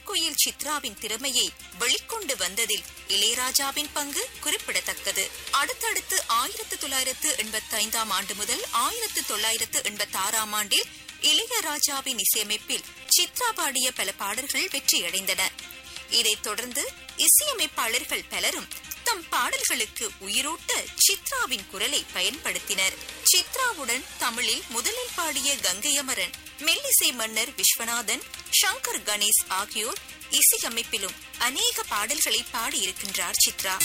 செல்லக்குயில் சித்ராவின் திறமையை வெளிக்கொண்டு வந்ததில் இளையராஜாவின் பங்கு குறிப்பிடத்தக்கது அடுத்தடுத்து ஆயிரத்து தொள்ளாயிரத்து எண்பத்தி ஐந்தாம் ஆண்டு முதல் ஆயிரத்து தொள்ளாயிரத்து எண்பத்தி ஆறாம் ஆண்டில் இளையராஜாவின் இசையமைப்பில் சித்ரா பாடிய பல பாடல்கள் வெற்றியடைந்தன இதைத் தொடர்ந்து இசையமைப்பாளர்கள் பலரும் தம் பாடல்களுக்கு உயிரூட்ட சித்ராவின் குரலை பயன்படுத்தினர் சித்ராவுடன் தமிழில் முதலில் பாடிய கங்கை அமரன் மெல்லிசை மன்னர் விஸ்வநாதன் சங்கர் கணேஷ் ஆகியோர் இசையமைப்பிலும் அநேக பாடல்களை பாடியிருக்கின்றார் சித்ரா